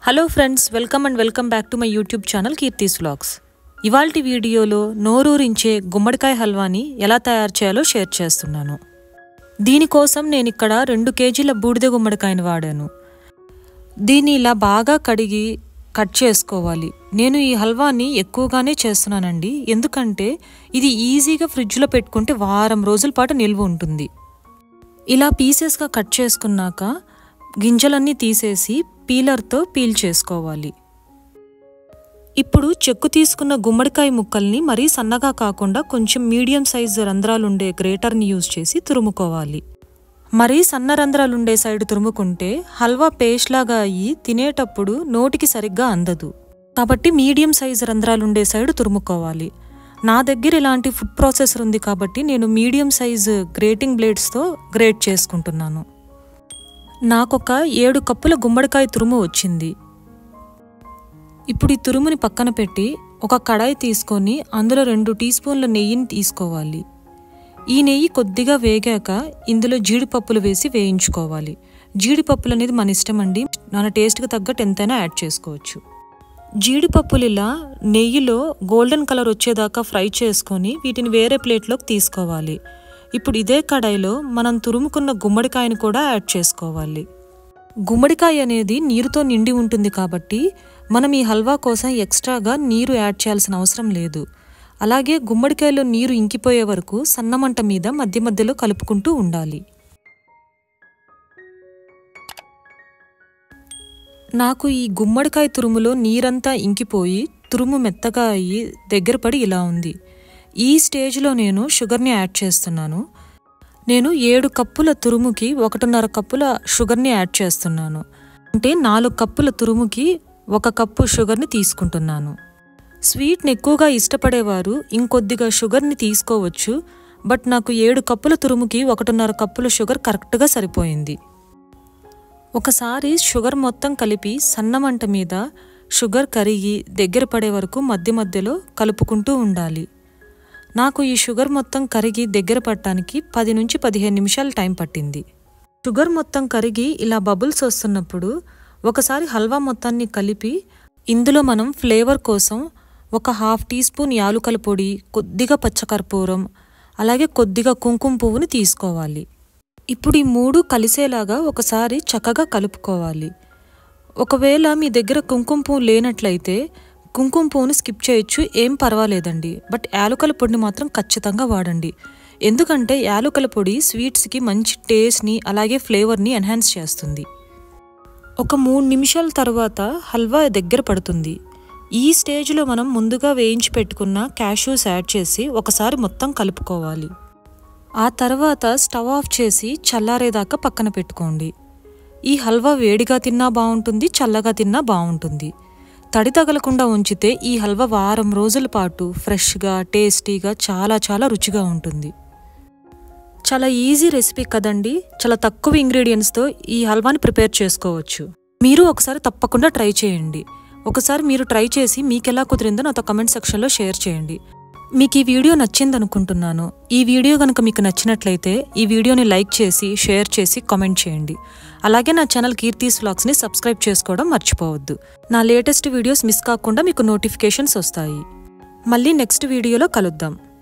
hello friends welcome and welcome back to my YouTube channel Keerthi's vlogs ఇవాల్టి వీడియోలో నోరూరించే గుమ్మడికాయ హల్వాని ఎలా తయారు చేయాలో షేర్ చేస్తున్నాను దీనికోసం నేను ఇక్కడ రెండు కేజీల బూడిద గుమ్మడికాయని వాడాను దీన్ని ఇలా బాగా కడిగి కట్ చేసుకోవాలి నేను ఈ హల్వాని ఎక్కువగానే చేస్తున్నానండి ఎందుకంటే ఇది ఈజీగా ఫ్రిడ్జ్లో పెట్టుకుంటే వారం రోజుల పాటు నిల్వ ఉంటుంది ఇలా పీసెస్గా కట్ చేసుకున్నాక గింజలన్నీ తీసేసి పీలర్తో పీల్ చేసుకోవాలి ఇప్పుడు చెక్కు తీసుకున్న గుమ్మడికాయ ముక్కల్ని మరీ సన్నగా కాకుండా కొంచెం మీడియం సైజు రంధ్రాలుండే గ్రేటర్ని యూజ్ చేసి తురుముకోవాలి మరీ సన్న రంధ్రాలుండే సైడ్ తురుముకుంటే హల్వా పేస్ట్ లాగా అయ్యి తినేటప్పుడు నోటికి సరిగ్గా అందదు కాబట్టి మీడియం సైజు రంధ్రాలుండే సైడ్ తురుముకోవాలి నా దగ్గర ఇలాంటి ఫుడ్ ప్రాసెసర్ ఉంది కాబట్టి నేను మీడియం సైజు గ్రేటింగ్ బ్లేడ్స్తో గ్రేట్ చేసుకుంటున్నాను నాకొక ఏడు కప్పుల గుమ్మడికాయ తురుము వచ్చింది ఇప్పుడు ఈ తురుముని పక్కన పెట్టి ఒక కడాయి తీసుకొని అందులో రెండు టీ స్పూన్ల నెయ్యిని తీసుకోవాలి ఈ నెయ్యి కొద్దిగా వేగాక ఇందులో జీడిపప్పులు వేసి వేయించుకోవాలి జీడిపప్పులు అనేది మన ఇష్టం అండి మన టేస్ట్కి తగ్గట్టు ఎంతైనా యాడ్ చేసుకోవచ్చు జీడిపప్పులు ఇలా నెయ్యిలో గోల్డెన్ కలర్ వచ్చేదాకా ఫ్రై చేసుకొని వీటిని వేరే ప్లేట్లోకి తీసుకోవాలి ఇప్పుడు ఇదే కడాయిలో మనం తురుముకున్న గుమ్మడికాయని కూడా యాడ్ చేసుకోవాలి గుమ్మడికాయ అనేది నీరుతో నిండి ఉంటుంది కాబట్టి మనం ఈ హల్వా కోసం ఎక్స్ట్రాగా నీరు యాడ్ చేయాల్సిన అవసరం లేదు అలాగే గుమ్మడికాయలో నీరు ఇంకిపోయే వరకు సన్నమంట మీద మధ్య మధ్యలో కలుపుకుంటూ ఉండాలి నాకు ఈ గుమ్మడికాయ తురుములో నీరంతా ఇంకిపోయి తురుము మెత్తగా అయ్యి దగ్గర పడి ఇలా ఉంది ఈ స్టేజ్లో నేను షుగర్ని యాడ్ చేస్తున్నాను నేను ఏడు కప్పుల తురుముకి ఒకటిన్నర కప్పుల షుగర్ని యాడ్ చేస్తున్నాను అంటే నాలుగు కప్పుల తురుముకి ఒక కప్పు షుగర్ని తీసుకుంటున్నాను స్వీట్ని ఎక్కువగా ఇష్టపడేవారు ఇంకొద్దిగా షుగర్ని తీసుకోవచ్చు బట్ నాకు ఏడు కప్పుల తురుముకి ఒకటిన్నర కప్పుల షుగర్ కరెక్ట్గా సరిపోయింది ఒకసారి షుగర్ మొత్తం కలిపి సన్నమంట మీద షుగర్ కరిగి దగ్గర పడే వరకు మధ్య మధ్యలో కలుపుకుంటూ ఉండాలి నాకు ఈ షుగర్ మొత్తం కరిగి దగ్గర పట్టడానికి పది నుంచి పదిహేను నిమిషాలు టైం పట్టింది షుగర్ మొత్తం కరిగి ఇలా బబుల్స్ వస్తున్నప్పుడు ఒకసారి హల్వా మొత్తాన్ని కలిపి ఇందులో మనం ఫ్లేవర్ కోసం ఒక హాఫ్ టీ స్పూన్ యాలుకల పొడి కొద్దిగా పచ్చకర్పూరం అలాగే కొద్దిగా కుంకుమ పువ్వుని తీసుకోవాలి ఇప్పుడు ఈ మూడు కలిసేలాగా ఒకసారి చక్కగా కలుపుకోవాలి ఒకవేళ మీ దగ్గర కుంకుమ పువ్వు లేనట్లయితే కుంకుమ పువ్వుని స్కిప్ చేయొచ్చు ఏం పర్వాలేదండి బట్ యాలుకల పొడిని మాత్రం ఖచ్చితంగా వాడండి ఎందుకంటే యాలుకల పొడి స్వీట్స్కి మంచి టేస్ట్ని అలాగే ఫ్లేవర్ని ఎన్హాన్స్ చేస్తుంది ఒక మూడు నిమిషాల తర్వాత హల్వా దగ్గర పడుతుంది ఈ స్టేజ్లో మనం ముందుగా వేయించి పెట్టుకున్న క్యాష్యూస్ యాడ్ చేసి ఒకసారి మొత్తం కలుపుకోవాలి ఆ తర్వాత స్టవ్ ఆఫ్ చేసి చల్లారేదాకా పక్కన పెట్టుకోండి ఈ హల్వా వేడిగా తిన్నా బాగుంటుంది చల్లగా తిన్నా బాగుంటుంది తడి తగలకుండా ఉంచితే ఈ హల్వా వారం రోజుల పాటు ఫ్రెష్గా టేస్టీగా చాలా చాలా రుచిగా ఉంటుంది చాలా ఈజీ రెసిపీ కదండి చాలా తక్కువ ఇంగ్రీడియంట్స్తో ఈ హల్వాని ప్రిపేర్ చేసుకోవచ్చు మీరు ఒకసారి తప్పకుండా ట్రై చేయండి ఒకసారి మీరు ట్రై చేసి మీకు ఎలా కుదిరిందో నాతో కమెంట్ సెక్షన్లో షేర్ చేయండి మీకు ఈ వీడియో నచ్చింది అనుకుంటున్నాను ఈ వీడియో కనుక మీకు నచ్చినట్లయితే ఈ వీడియోని లైక్ చేసి షేర్ చేసి కామెంట్ చేయండి అలాగే నా ఛానల్ కీర్తీస్ వ్లాగ్స్ని సబ్స్క్రైబ్ చేసుకోవడం మర్చిపోవద్దు నా లేటెస్ట్ వీడియోస్ మిస్ కాకుండా మీకు నోటిఫికేషన్స్ వస్తాయి మళ్ళీ నెక్స్ట్ వీడియోలో కలుద్దాం